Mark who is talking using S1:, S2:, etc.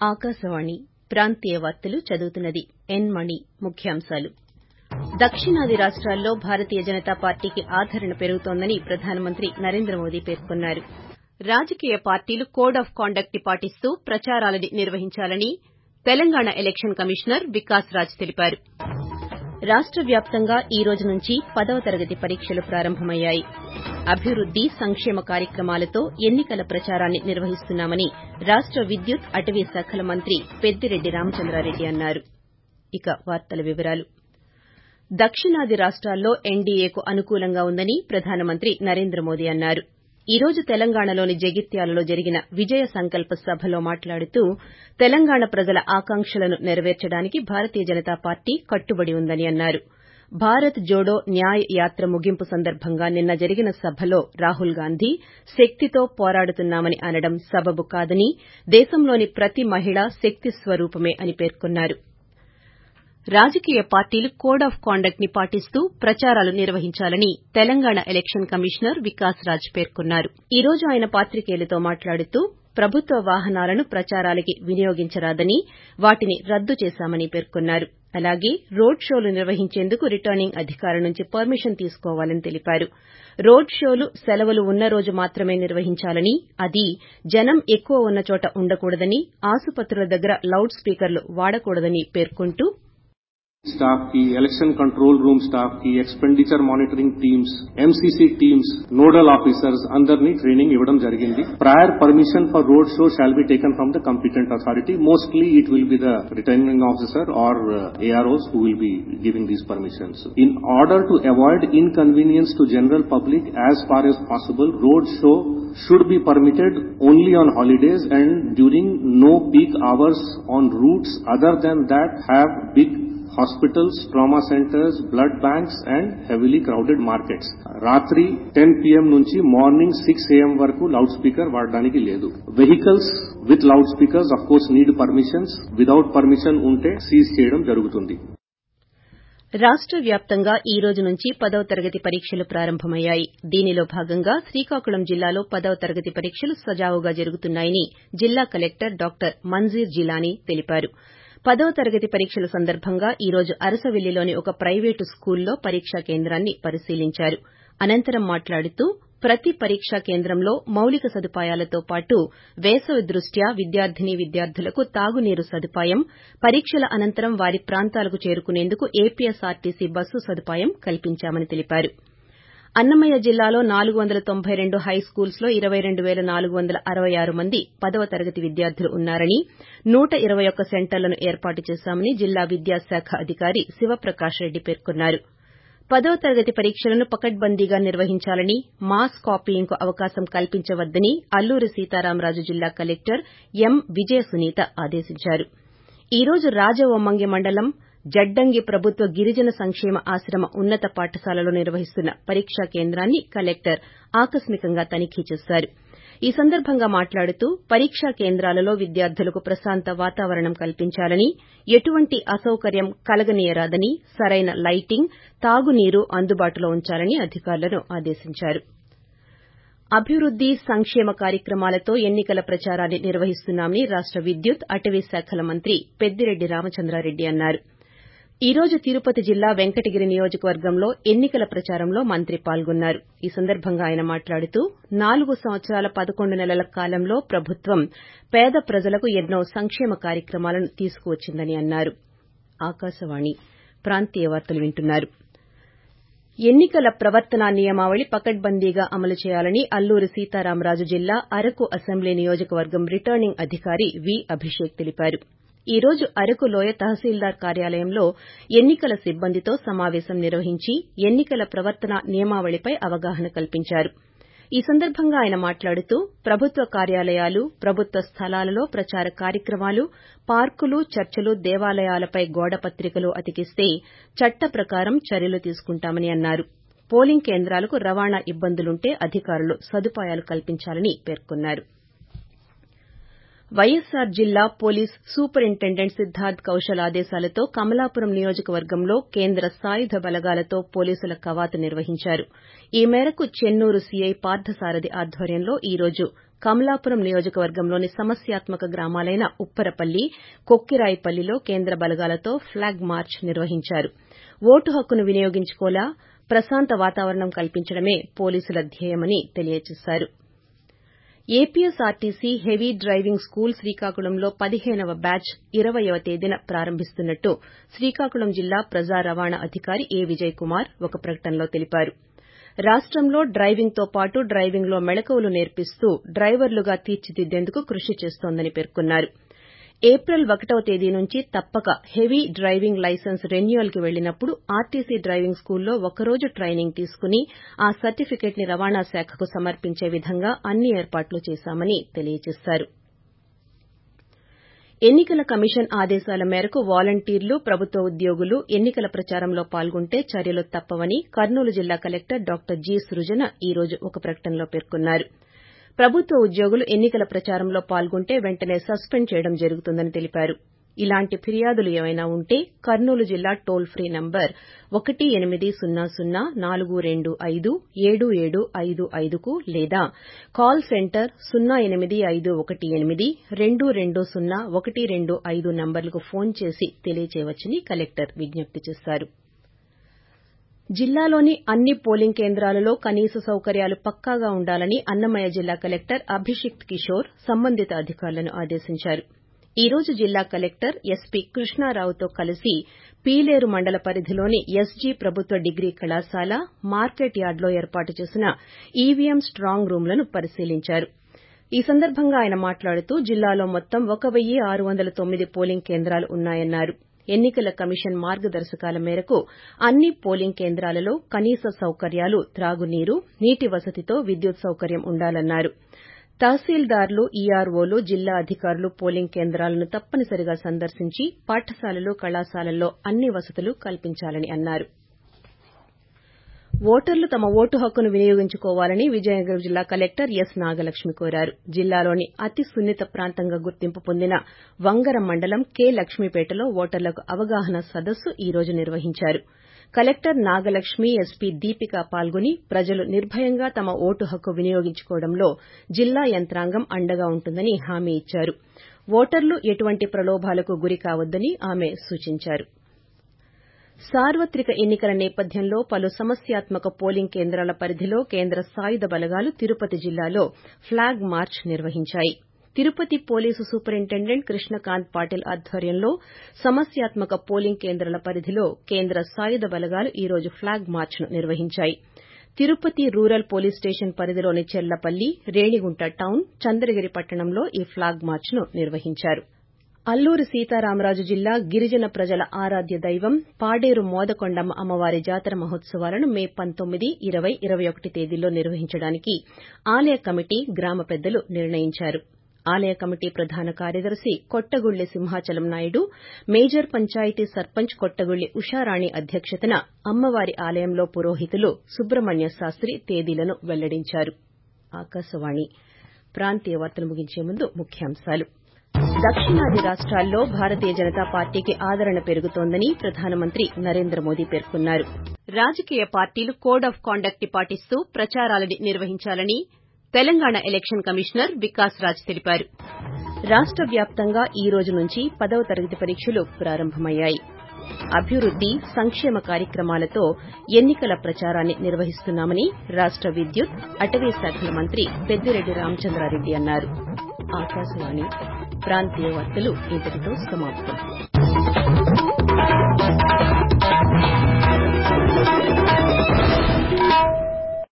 S1: ఆకాశవాణి ప్రాంతీయ వార్తలు చదువుతున్నది ఎన్ మణి ముఖ్యాంశాలు దక్షిణాది రాష్టాల్లో భారతీయ జనతా పార్టీకి ఆదరణ పెరుగుతోందని ప్రధానమంత్రి నరేంద్ర మోదీ పేర్కొన్నారు రాజకీయ పార్టీలు కోడ్ ఆఫ్ కాండక్ట్ ని పాటిస్తూ ప్రచారాలను నిర్వహించాలని తెలంగాణ ఎలక్షన్ కమిషనర్ వికాస్ రాజ్ తెలిపారు రాష్ట వ్యాప్తంగా ఈ రోజు నుంచి పదవ తరగతి పరీక్షలు ప్రారంభమయ్యాయి అభివృద్ది సంక్షేమ కార్యక్రమాలతో ఎన్ని కల ప్రచారాన్ని నిర్వహిస్తున్నామని రాష్ట విద్యుత్ అటవీ శాఖల మంత్రి పెద్దిరెడ్డి రామచంద్రారెడ్డి అన్నారు దక్షిణాది రాష్టాల్లో ఎన్డీఏకు అనుకూలంగా ఉందని ప్రధానమంత్రి నరేంద్ర మోదీ అన్నారు ఈ రోజు తెలంగాణలోని జగిత్యాలలో జరిగిన విజయ సంకల్ప సభలో మాట్లాడుతూ తెలంగాణ ప్రజల ఆకాంక్షలను నెరవేర్చడానికి భారతీయ జనతా పార్టీ కట్టుబడి ఉందని అన్నారు భారత్ జోడో న్యాయ్ యాత్ర ముగింపు సందర్భంగా నిన్న జరిగిన సభలో రాహుల్ గాంధీ శక్తితో పోరాడుతున్నామని అనడం సబబు కాదని దేశంలోని ప్రతి మహిళ శక్తి స్వరూపమే అని పేర్కొన్నారు రాజకీయ పార్టీలు కోడ్ ఆఫ్ కాండక్ట్ ని పాటిస్తూ ప్రచారాలు నిర్వహించాలని తెలంగాణ ఎలక్షన్ కమిషనర్ వికాస్ రాజ్ పేర్కొన్నారు ఈ రోజు ఆయన పాత్రికేయులతో మాట్లాడుతూ ప్రభుత్వ వాహనాలను ప్రచారాలకి వినియోగించరాదని వాటిని రద్దు చేశామని పేర్కొన్నారు అలాగే రోడ్ షోలు నిర్వహించేందుకు రిటర్నింగ్ అధికారి నుంచి పర్మిషన్ తీసుకోవాలని తెలిపారు రోడ్ షోలు సెలవులు ఉన్న రోజు మాత్రమే నిర్వహించాలని అది జనం ఎక్కువ ఉన్న చోట ఉండకూడదని ఆసుపత్రుల దగ్గర లౌడ్ స్పీకర్లు వాడకూడదని పేర్కొంటూ
S2: स्टाफ की इलेक्शन कंट्रोल रूम स्टाफ की expenditure monitoring teams MCC teams nodal officers అందరినీ ట్రైనింగ్ ఇవ్వడం జరిగింది prior permission for road show shall be taken from the competent authority mostly it will be the returning officer or AROs who will be giving these permissions in order to avoid inconvenience to general public as far as possible road show should be permitted only on holidays and during no peak hours on routes other than that have big hospitals trauma centres blood banks and heavily crowded markets రాత్రి ten PM నుంచి morning six AM వరకు loudspeaker వాడడానికి లేదు vehicles with loudspeakers of course need permissions without permission ఉంటే seize చేయడం జరుగుతుంది
S1: రాష్ట వ్యాప్తంగా ఈ రోజు నుంచి పదవ తరగతి పరీక్షలు ప్రారంభమయ్యాయి దీనిలో భాగంగా శ్రీకాకుళం జిల్లాలో పదవ తరగతి పరీక్షలు సజావుగా జరుగుతున్నాయని జిల్లా కలెక్టర్ డాక్టర్ మంజీర్ జిలానీ తెలిపారు పదవ తరగతి పరీక్షల సందర్భంగా ఈ రోజు అరసవల్లిలోని ఒక ప్రైవేటు స్కూల్లో పరీక్షా కేంద్రాన్ని పరిశీలించారు అనంతరం మాట్లాడుతూ ప్రతి పరీక్షా కేంద్రంలో మౌలిక సదుపాయాలతో పాటు వేసవి దృష్ట్యా విద్యార్థినీ విద్యార్థులకు తాగునీరు సదుపాయం పరీక్షల అనంతరం వారి ప్రాంతాలకు చేరుకునేందుకు ఏపీఎస్ఆర్టీసీ బస్సు సదుపాయం కల్పించామని తెలిపారు అన్నమయ్య జిల్లాలో నాలుగు వందల తొంభై రెండు హైస్కూల్స్ లో ఇరవై రెండు పేల నాలుగు వందల అరవై ఆరు మంది పదవ తరగతి విద్యార్థులు ఉన్నారని నూట ఇరవై ఒక్క సెంటర్లను ఏర్పాటు చేశామని జిల్లా విద్యాశాఖ అధికారి శివప్రకాష్ రెడ్డి పేర్కొన్నారు పదవ తరగతి పరీక్షలను పకడ్బందీగా నిర్వహించాలని మాస్ కాపీయింగ్ కు అవకాశం కల్పించవద్దని అల్లూరి సీతారామరాజు జిల్లా కలెక్టర్ ఎం విజయ సునీత ఆదేశించారు ఈ రోజు రాజవొమ్మంగి మండలం జడ్డంగి ప్రభుత్వ గిరిజన సంక్షేమ ఆశ్రమ ఉన్నత పాఠశాలలో నిర్వహిస్తున్న పరీక్షా కేంద్రాన్ని కలెక్టర్ ఆకస్మికంగా తనిఖీ చేశారు ఈ సందర్భంగా మాట్లాడుతూ పరీక్షా కేంద్రాలలో విద్యార్థులకు ప్రశాంత వాతావరణం కల్పించాలని ఎటువంటి అసౌకర్యం కలగనీయరాదని సరైన లైటింగ్ తాగునీరు అందుబాటులో ఉంచాలని అధికారులను ఆదేశించారు అభివృద్ది సంక్షేమ కార్యక్రమాలతో ఎన్ని కల ప్రచారాన్ని నిర్వహిస్తున్నామని రాష్ట విద్యుత్ అటవీ శాఖల మంత్రి పెద్దిరెడ్డి రామచంద్రారెడ్డి అన్నారు ఈ రోజు తిరుపతి జిల్లా వెంకటగిరి నియోజకవర్గంలో ఎన్ని కల ప్రచారంలో మంత్రి పాల్గొన్నారు ఈ సందర్భంగా ఆయన మాట్లాడుతూ నాలుగు సంవత్సరాల పదకొండు నెలల కాలంలో ప్రభుత్వం పేద ప్రజలకు ఎన్నో సంక్షేమ కార్యక్రమాలను తీసుకువచ్చిందని అన్నారు ఎన్ని కల ప్రవర్తనా నియమావళి పకడ్బందీగా అమలు చేయాలని అల్లూరి సీతారామరాజు జిల్లా అరకు అసెంబ్లీ నియోజకవర్గం రిటర్నింగ్ అధికారి వి అభిషేక్ తెలిపారు ఈ రోజు అరకు లోయ తహసీల్దార్ కార్యాలయంలో ఎన్ని కల సిబ్బందితో సమావేశం నిర్వహించి ఎన్ని కల ప్రవర్తనా నియమావళిపై అవగాహన కల్పించారు ఈ సందర్భంగా ఆయన మాట్లాడుతూ ప్రభుత్వ కార్యాలయాలు ప్రభుత్వ స్థలాలలో ప్రచార కార్యక్రమాలు పార్కులు చర్చలు దేవాలయాలపై గోడ పత్రికలు అతికిస్తే చట్ట ప్రకారం చర్యలు తీసుకుంటామని అన్నారు పోలింగ్ కేంద్రాలకు రవాణా ఇబ్బందులుంటే అధికారులు సదుపాయాలు కల్పించాలని పేర్కొన్నారు వైఎస్సార్ జిల్లా పోలీస్ సూపరింటెండెంట్ సిద్దార్థ్ కౌశల్ ఆదేశాలతో కమలాపురం నియోజకవర్గంలో కేంద్ర సాయుధ బలగాలతో పోలీసుల కవాతు నిర్వహించారు ఈ మేరకు చెన్నూరు సీఐ పార్థసారథి ఆధ్వర్యంలో ఈ రోజు కమలాపురం నియోజకవర్గంలోని సమస్యాత్మక గ్రామాలైన ఉప్పరపల్లి కొక్కిరాయిపల్లిలో కేంద్ర బలగాలతో ఫ్లాగ్ మార్చ్ నిర్వహించారు ఓటు హక్కును వినియోగించుకోలా ప్రశాంత వాతావరణం కల్పించడమే పోలీసుల ధ్యేయమని తెలియజేశారు ఏపీఎస్ఆర్టీసీ హెవీ డ్రైవింగ్ స్కూల్ శ్రీకాకుళంలో పదిహేనవ బ్యాచ్ ఇరవయవ తేదీన ప్రారంభిస్తున్నట్టు శ్రీకాకుళం జిల్లా ప్రజా రవాణా అధికారి ఏ విజయ్ కుమార్ ఒక ప్రకటనలో తెలిపారు రాష్టంలో డ్రైవింగ్తో పాటు డ్రైవింగ్లో మెళకువలు నేర్పిస్తూ డ్రైవర్లుగా తీర్చిదిద్దేందుకు కృషి చేస్తోందని పేర్కొన్నారు ఏప్రిల్ ఒకటవ తేదీ నుంచి తప్పక హెవీ డ్రైవింగ్ లైసెన్స్ రెన్యువల్ కి వెళ్లినప్పుడు ఆర్టీసీ డ్రైవింగ్ స్కూల్లో ఒకరోజు ట్రైనింగ్ తీసుకుని ఆ సర్టిఫికెట్ ని రవాణా శాఖకు సమర్పించే విధంగా అన్ని ఏర్పాట్లు చేశామని తెలియజేశారు ఎన్నికల కమిషన్ ఆదేశాల మేరకు వాలంటీర్లు ప్రభుత్వ ఉద్యోగులు ఎన్నికల ప్రచారంలో పాల్గొంటే చర్యలు తప్పవని కర్నూలు జిల్లా కలెక్టర్ డాక్టర్ జి సృజన ఈ రోజు ఒక ప్రకటనలో పేర్కొన్నారు ప్రభుత్వ ఉద్యోగులు ఎన్నికల ప్రచారంలో పాల్గొంటే వెంటనే సస్పెండ్ చేయడం జరుగుతుందని తెలిపారు ఇలాంటి ఫిర్యాదులు ఏవైనా ఉంటే కర్నూలు జిల్లా టోల్ ఫ్రీ నంబర్ ఒకటి ఎనిమిది సున్నా సున్నా నాలుగు రెండు ఐదు ఏడు ఏడు ఐదు ఐదుకు లేదా కాల్ సెంటర్ సున్నా ఎనిమిది ఐదు ఒకటి ఎనిమిది రెండు రెండు సున్నా ఒకటి రెండు ఐదు నంబర్లకు ఫోన్ చేసి తెలియచేయవచ్చని కలెక్టర్ విజ్ఞప్తి చేశారు జిల్లాలోని అన్ని పోలింగ్ కేంద్రాలలో కనీస సౌకర్యాలు పక్కాగా ఉండాలని అన్నమయ్య జిల్లా కలెక్టర్ అభిషిక్త్ కిషోర్ సంబంధిత అధికారులను ఆదేశించారు ఈ రోజు జిల్లా కలెక్టర్ ఎస్పీ కృష్ణారావుతో కలిసి పీలేరు మండల పరిధిలోని ఎస్జీ ప్రభుత్వ డిగ్రీ కళాశాల మార్కెట్ యార్డులో ఏర్పాటు చేసిన ఈవీఎం స్టాంగ్ రూంలను పరిశీలించారు ఈ సందర్భంగా ఆయన మాట్లాడుతూ జిల్లాలో మొత్తం ఒక వెయ్యి ఆరు వందల తొమ్మిది పోలింగ్ కేంద్రాలు ఉన్నాయన్నారు ఎన్నికల కమిషన్ మార్గదర్శకాల మేరకు అన్ని పోలింగ్ కేంద్రాలలో కనీస సౌకర్యాలు త్రాగునీరు నీటి వసతితో విద్యుత్ సౌకర్యం ఉండాలన్నారు తహసీల్దార్లు ఈఆర్ఓలు జిల్లా అధికారులు పోలింగ్ కేంద్రాలను తప్పనిసరిగా సందర్శించి పాఠశాలలు కళాశాలల్లో అన్ని వసతులు కల్పించాలని అన్నారు ఓటర్లు తమ ఓటు హక్కును వినియోగించుకోవాలని విజయనగరం జిల్లా కలెక్టర్ ఎస్ నాగలక్ష్మి కోరారు జిల్లాలోని అతి సున్నిత ప్రాంతంగా గుర్తింపు పొందిన వంగరం మండలం కె లక్ష్మీపేటలో ఓటర్లకు అవగాహన సదస్సు ఈ రోజు నిర్వహించారు కలెక్టర్ నాగలక్ష్మి ఎస్పీ దీపిక పాల్గొని ప్రజలు నిర్భయంగా తమ ఓటు హక్కు వినియోగించుకోవడంలో జిల్లా యంత్రాంగం అండగా ఉంటుందని హామీ ఇచ్చారు ఓటర్లు ఎటువంటి ప్రలోభాలకు గురి కావద్దని ఆమె సూచించారు సార్వత్రిక ఎన్నికల నేపథ్యంలో పలు సమస్యాత్మక పోలింగ్ కేంద్రాల పరిధిలో కేంద్ర సాయుధ బలగాలు తిరుపతి జిల్లాలో ఫ్లాగ్ మార్చ్ నిర్వహించాయి తిరుపతి పోలీసు సూపరింటెండెంట్ కృష్ణకాంత్ పాటిల్ ఆధ్వర్యంలో సమస్యాత్మక పోలింగ్ కేంద్రాల పరిధిలో కేంద్ర సాయుధ బలగాలు ఈ రోజు ఫ్లాగ్ మార్చ్ ను నిర్వహించాయి తిరుపతి రూరల్ పోలీస్ స్టేషన్ పరిధిలోని చెర్లపల్లి రేణిగుంట టౌన్ చంద్రగిరి పట్టణంలో ఈ ఫ్లాగ్ మార్చ్ ను నిర్వహించారు అల్లూరి సీతారామరాజు జిల్లా గిరిజన ప్రజల ఆరాధ్య దైవం పాడేరు మోదకొండమ్మ అమ్మవారి జాతర మహోత్సవాలను మే పంతొమ్మిది ఇరవై ఇరవై ఒకటి తేదీల్లో నిర్వహించడానికి ఆలయ కమిటీ గ్రామ పెద్దలు నిర్ణయించారు ఆలయ కమిటీ ప్రధాన కార్యదర్శి కొట్టగుళ్లి సింహాచలం నాయుడు మేజర్ పంచాయతీ సర్పంచ్ కొట్టగుళ్లి ఉషారాణి అధ్యక్షతన అమ్మవారి ఆలయంలో పురోహితులు సుబ్రహ్మణ్య శాస్త్రి తేదీలను వెల్లడించారు ఆకాశవాణి ప్రాంతీయ వార్తలు ముగించే ముందు ముఖ్యాంశాలు దక్షిణాది రాష్ట్రాల్లో భారతీయ జనతా పార్టీకి ఆదరణ పెరుగుతోందని ప్రధానమంత్రి నరేంద్ర మోదీ పేర్కొన్నారు రాజకీయ పార్టీలు కోడ్ ఆఫ్ కాండక్ట్ ని పాటిస్తూ ప్రచారాలను నిర్వహించాలని తెలంగాణ ఎలక్షన్ కమిషనర్ వికాస్ రాజ్ తెలిపారు రాష్ట వ్యాప్తంగా ఈ రోజు నుంచి పదవ తరగతి పరీక్షలు ప్రారంభమయ్యాయి అభివృద్ది సంక్షేమ కార్యక్రమాలతో ఎన్నికల ప్రచారాన్ని నిర్వహిస్తున్నామని రాష్ట విద్యుత్ అటవీ శాఖల మంత్రి పెద్దిరెడ్డి రామచంద్రారెడ్డి అన్నారు ఆకాశవాణి ప్రాంతీయ వార్తలు ఇంతటితో సమాప్తం